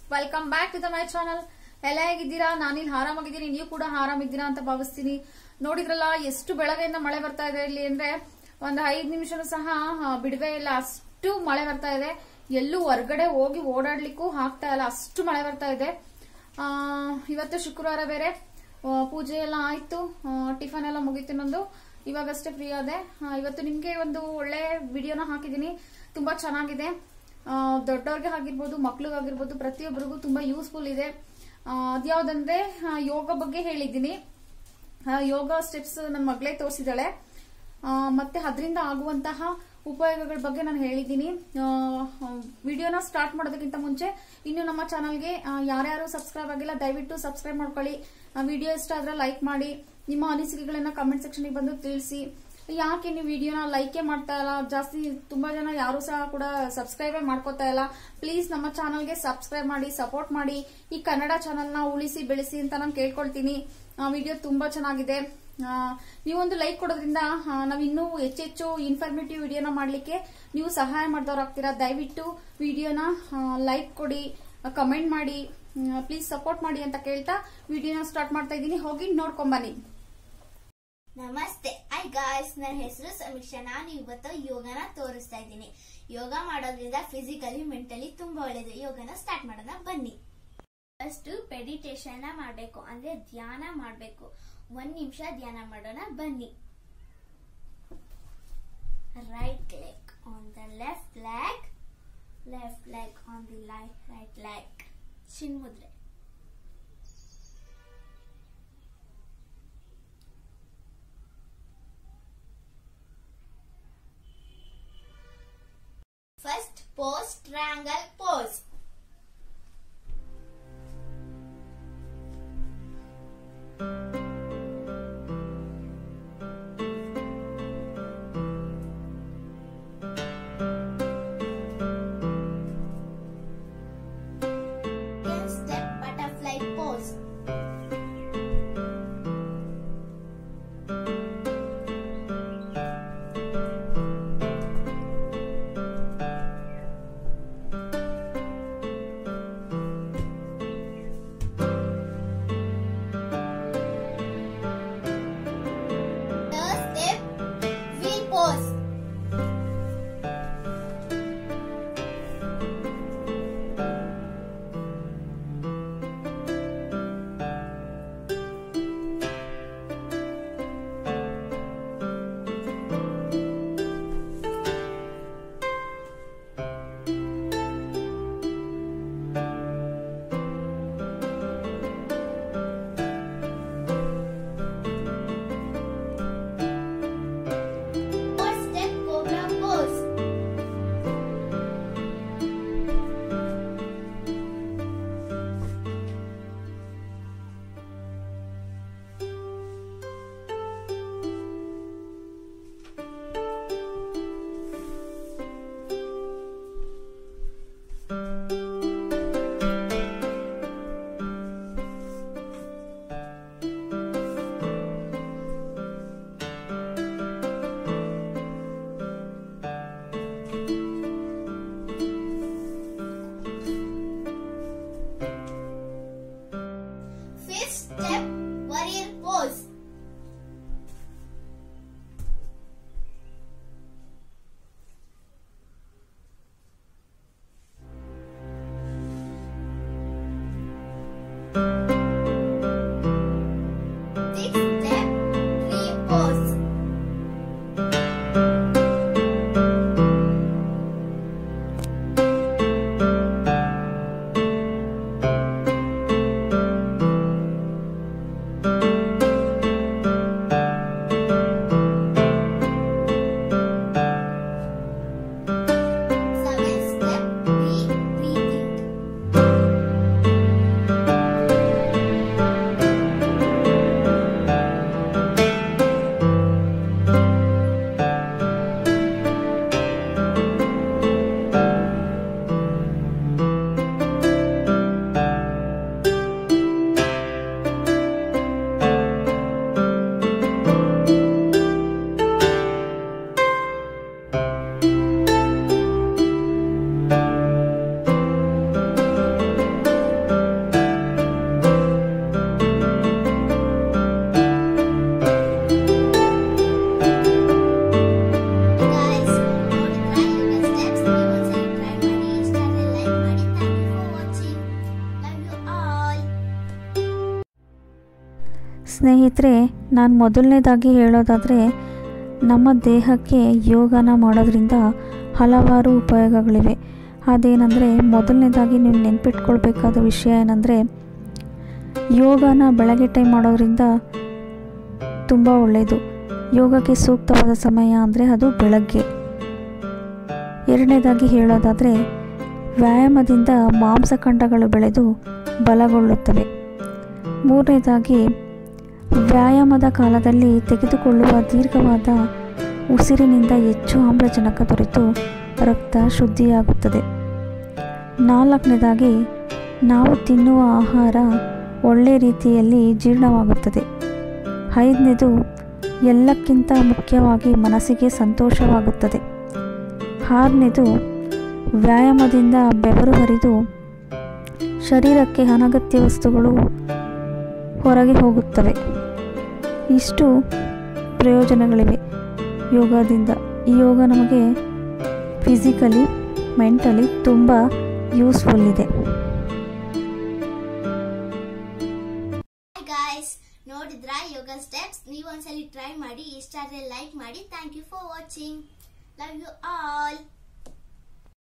Welcome back to the my channel ಎಲ್ಲ ಹೇಗಿದ್ದೀರಾ ನಾನಿಲ್ಲಿ ಆರಾಮಾಗಿದ್ದೀನಿ ನೀವು ಕೂಡ ಆರಾಮಿದ್ದೀರಾ ಅಂತ ಭಾವಿಸ್ತೀನಿ ನೋಡಿದ್ರಲ್ಲ ಎಷ್ಟು ಬೆಳಗ್ಗೆಯಿಂದ ಮಳೆ ಬರ್ತಾ ಇದೆ ಇಲ್ಲಿ ಅಂದ್ರೆ ಒಂದು ಐದ್ ನಿಮಿಷನೂ ಸಹ ಆ, ಬಿಡುವೆ ಇಲ್ಲ ಅಷ್ಟು ಮಳೆ ಬರ್ತಾ ಇದೆ ಎಲ್ಲೂ ಹೊರಗಡೆ ಹೋಗಿ ಓಡಾಡ್ಲಿಕ್ಕೂ ಆಗ್ತಾ ಇಲ್ಲ ಅಷ್ಟು ಮಳೆ ಬರ್ತಾ ಇದೆ ಆ, ಇವತ್ತು ಶುಕ್ರವಾರ ಬೇರೆ ಆ, ಪೂಜೆ ಎಲ್ಲ ಆಯ್ತು ಟಿಫನ್ ಎಲ್ಲ ಮುಗೀತು ನಂದು ಇವಾಗಷ್ಟೇ ಫ್ರೀ ಆದೆ ಆ, ಇವತ್ತು ನಿಮ್ಗೆ ಒಂದು ಒಳ್ಳೆ ವಿಡಿಯೋನ ಹಾಕಿದೀನಿ ತುಂಬಾ ಚೆನ್ನಾಗಿದೆ ಆ, ದೊಡ್ಡವ್ರಿಗೆ ಆಗಿರ್ಬೋದು ಮಕ್ಳಿಗಾಗಿರ್ಬೋದು ಪ್ರತಿಯೊಬ್ಬರಿಗೂ ತುಂಬಾ ಯೂಸ್ಫುಲ್ ಇದೆ ಆ, ಅದ್ಯಾವ್ದಂದ್ರೆ ಆ, ಯೋಗ ಬಗ್ಗೆ ಹೇಳಿದ್ದೀನಿ ಆ, ಯೋಗ ಸ್ಟೆಪ್ಸ್ ನನ್ನ ಮಗಳೇ ತೋರಿಸಿದಾಳೆ ಮತ್ತೆ ಅದರಿಂದ ಆಗುವಂತಹ ಉಪಯೋಗಗಳ ಬಗ್ಗೆ ನಾನು ಹೇಳಿದ್ದೀನಿ ವಿಡಿಯೋನ ಸ್ಟಾರ್ಟ್ ಮಾಡೋದಕ್ಕಿಂತ ಮುಂಚೆ ಇನ್ನು ನಮ್ಮ ಚಾನಲ್ಗೆ ಯಾರ್ಯಾರು ಸಬ್ಸ್ಕ್ರೈಬ್ ಆಗಿಲ್ಲ ದಯವಿಟ್ಟು ಸಬ್ಸ್ಕ್ರೈಬ್ ಮಾಡ್ಕೊಳ್ಳಿ ವಿಡಿಯೋ ಇಷ್ಟ ಆದ್ರೆ ಲೈಕ್ ಮಾಡಿ ನಿಮ್ಮ ಅನಿಸಿಕೆಗಳನ್ನ ಕಮೆಂಟ್ ಸೆಕ್ಷನ್ಗೆ ಬಂದು ತಿಳಿಸಿ ಯಾಕೆ ನೀವು ವಿಡಿಯೋನ ಲೈಕೇ ಮಾಡ್ತಾ ಇಲ್ಲ ಜಾಸ್ತಿ ತುಂಬಾ ಜನ ಯಾರು ಸಹ ಕೂಡ ಸಬ್ಸ್ಕ್ರೈಬೇ ಮಾಡ್ಕೋತಾ ಇಲ್ಲ ಪ್ಲೀಸ್ ನಮ್ಮ ಚಾನಲ್ಗೆ ಸಬ್ಸ್ಕ್ರೈಬ್ ಮಾಡಿ ಸಪೋರ್ಟ್ ಮಾಡಿ ಈ ಕನ್ನಡ ಚಾನಲ್ನ ಉಳಿಸಿ ಬೆಳೆಸಿ ಅಂತ ನಾನು ಕೇಳ್ಕೊಳ್ತೀನಿ ವಿಡಿಯೋ ತುಂಬಾ ಚೆನ್ನಾಗಿದೆ ಆ, ನೀವೊಂದು ಲೈಕ್ ಕೊಡೋದ್ರಿಂದ ಆ, ನಾವು ಇನ್ನೂ ಹೆಚ್ಚೆಚ್ಚು ಇನ್ಫಾರ್ಮೇಟಿವ್ ವಿಡಿಯೋನ ಮಾಡ್ಲಿಕ್ಕೆ ನೀವು ಸಹಾಯ ಮಾಡಿದವರಾಗ್ತೀರಾ ದಯವಿಟ್ಟು ವಿಡಿಯೋನ ಲೈಕ್ ಕೊಡಿ ಕಮೆಂಟ್ ಮಾಡಿ ಪ್ಲೀಸ್ ಸಪೋರ್ಟ್ ಮಾಡಿ ಅಂತ ಕೇಳ್ತಾ ವಿಡಿಯೋನ ಸ್ಟಾರ್ಟ್ ಮಾಡ್ತಾ ಇದ್ದೀನಿ ಹೋಗಿ ನೋಡ್ಕೊಂಬನ್ನಿ ನಮಸ್ತೆ ಐ ಗಾಯ್ಸ್ ನನ್ನ ಹೆಸರು ಸಮೀಕ್ಷಾ ನಾನು ಇವತ್ತು ಯೋಗನ ತೋರಿಸ್ತಾ ಇದ್ದೀನಿ ಯೋಗ ಮಾಡೋದ್ರಿಂದ ಫಿಸಿಕಲಿ ಮೆಂಟಲಿ ತುಂಬಾ ಒಳ್ಳೇದು ಯೋಗನ ಸ್ಟಾರ್ಟ್ ಮಾಡೋಣ ಬನ್ನಿ ಫಸ್ಟ್ ಮೆಡಿಟೇಷನ್ ಮಾಡಬೇಕು ಅಂದ್ರೆ ಧ್ಯಾನ ಮಾಡಬೇಕು ಒಂದ್ ನಿಮಿಷ ಧ್ಯಾನ ಮಾಡೋಣ ಬನ್ನಿ right leg on the left leg left leg on the right leg ಚಿನ್ಮುದ್ರೆ First pose triangle pose. Then step butterfly pose. Third step wheel pose. Fourth step cobra pose. Fifth step warrior pose. Sixth step tree pose. ಸ್ನೇಹಿತರೆ ನಾನು ಮೊದಲನೇದಾಗಿ ಹೇಳೋದಾದರೆ ನಮ್ಮ ದೇಹಕ್ಕೆ ಯೋಗನ ಮಾಡೋದ್ರಿಂದ ಹಲವಾರು ಉಪಯೋಗಗಳಿವೆ ಅದೇನೆಂದರೆ ಮೊದಲನೇದಾಗಿ ನೀವು ನೆನ್ಪಿಟ್ಕೊಳ್ಬೇಕಾದ ವಿಷಯ ಏನಂದರೆ ಯೋಗನ ಬೆಳಗ್ಗೆ ಟೈಮ್ ಮಾಡೋದ್ರಿಂದ ತುಂಬ ಒಳ್ಳೆಯದು ಯೋಗಕ್ಕೆ ಸೂಕ್ತವಾದ ಸಮಯ ಅಂದರೆ ಅದು ಬೆಳಗ್ಗೆ ಎರಡನೇದಾಗಿ ಹೇಳೋದಾದರೆ ವ್ಯಾಯಾಮದಿಂದ ಮಾಂಸಖಂಡಗಳು ಬೆಳೆದು ಬಲಗೊಳ್ಳುತ್ತವೆ ಮೂರನೇದಾಗಿ ವ್ಯಾಯಾಮದ ಕಾಲದಲ್ಲಿ ತೆಗೆದುಕೊಳ್ಳುವ ದೀರ್ಘವಾದ ಉಸಿರಿನಿಂದ ಹೆಚ್ಚು ಆಮ್ಲಜನಕ ದೊರೆತು ರಕ್ತ ಶುದ್ಧಿಯಾಗುತ್ತದೆ ನಾಲ್ಕನೇದಾಗಿ ನಾವು ತಿನ್ನುವ ಆಹಾರ ಒಳ್ಳೆ ರೀತಿಯಲ್ಲಿ ಜೀರ್ಣವಾಗುತ್ತದೆ ಐದನೇದು ಎಲ್ಲಕ್ಕಿಂತ ಮುಖ್ಯವಾಗಿ ಮನಸ್ಸಿಗೆ ಸಂತೋಷವಾಗುತ್ತದೆ ಆರನೇದು ವ್ಯಾಯಾಮದಿಂದ ಬೆವರು ಹರಿದು ಶರೀರಕ್ಕೆ ಅನಗತ್ಯ ವಸ್ತುಗಳು ಹೊರಗೆ ಹೋಗುತ್ತವೆ ಇಷ್ಟು ಪ್ರಯೋಜನಗಳಿವೆ ಯೋಗದಿಂದ ಈ ಯೋಗ ನಮಗೆ ಫಿಸಿಕಲಿ ಮೆಂಟಲಿ ತುಂಬ ಯೂಸ್ಫುಲ್ ಇದೆ ಗಾಯ್ಸ್ ನೋಡಿದ್ರಾ ಯೋಗ ಸ್ಟೆಪ್ಸ್ ನೀವು ಒಂದ್ಸಲಿ ಟ್ರೈ ಮಾಡಿ ಇಷ್ಟ ಆದ್ರೆ ಲೈಕ್ ಮಾಡಿ thank you for watching love you all